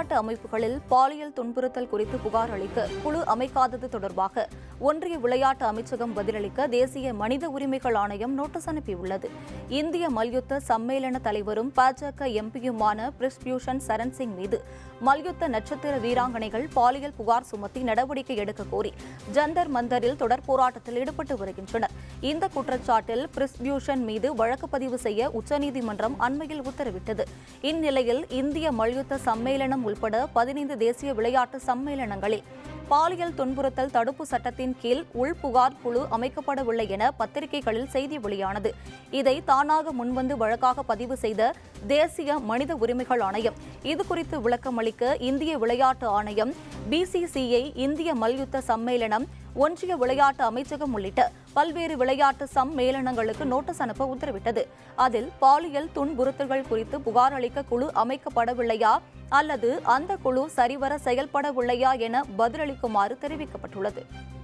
விளையாட்டு அமைப்புகளில் பாலியல் துன்புறுத்தல் குறித்து புகார் அளிக்க குழு அமைக்காதது தொடர்பாக ஒன்றிய விளையாட்டு அமைச்சகம் பதிலளிக்க தேசிய மனித உரிமைகள் ஆணையம் நோட்டீஸ் அனுப்பியுள்ளது இந்திய மல்யுத்த சம்மேளன தலைவரும் பாஜக எம்பியுமான பிரிஸ்பியூஷன் சரண் சிங் மீது மல்யுத்த நட்சத்திர வீராங்கனைகள் பாலியல் புகார் சுமத்தி நடவடிக்கை எடுக்க கோரி ஜந்தர் மந்தரில் தொடர் போராட்டத்தில் ஈடுபட்டு வருகின்றனர் இந்த குற்றச்சாட்டில் பிரிஸ்பியூஷன் மீது வழக்கு பதிவு செய்ய உச்சநீதிமன்றம் அண்மையில் உத்தரவிட்டது இந்நிலையில் இந்திய மல்யுத்த சம்மேளனம் உள்பட பதினைந்து தேசிய விளையாட்டு சம்மேளனங்களில் பாலியல் துன்புறுத்தல் தடுப்பு சட்டத்தின் கீழ் உள்புகார் குழு அமைக்கப்படவில்லை என பத்திரிகைகளில் செய்தி வெளியானது இதை தானாக முன்வந்து வழக்காக பதிவு செய்த தேசிய மனித உரிமைகள் ஆணையம் இதுகுறித்து விளக்கமளிக்க இந்திய விளையாட்டு ஆணையம் பிசிசிஐ இந்திய மல்யுத்த சம்மேளனம் ஒன்றிய விளையாட்டு அமைச்சகம் உள்ளிட்ட பல்வேறு விளையாட்டு சம்மேளனங்களுக்கு நோட்டீஸ் அனுப்ப உத்தரவிட்டது அதில் பாலியல் துன்புறுத்தல்கள் குறித்து புகார் அளிக்க குழு அமைக்கப்படவில்லையா அல்லது அந்த குழு சரிவர செயல்படவில்லையா என பதிலளிக்குமாறு தெரிவிக்கப்பட்டுள்ளது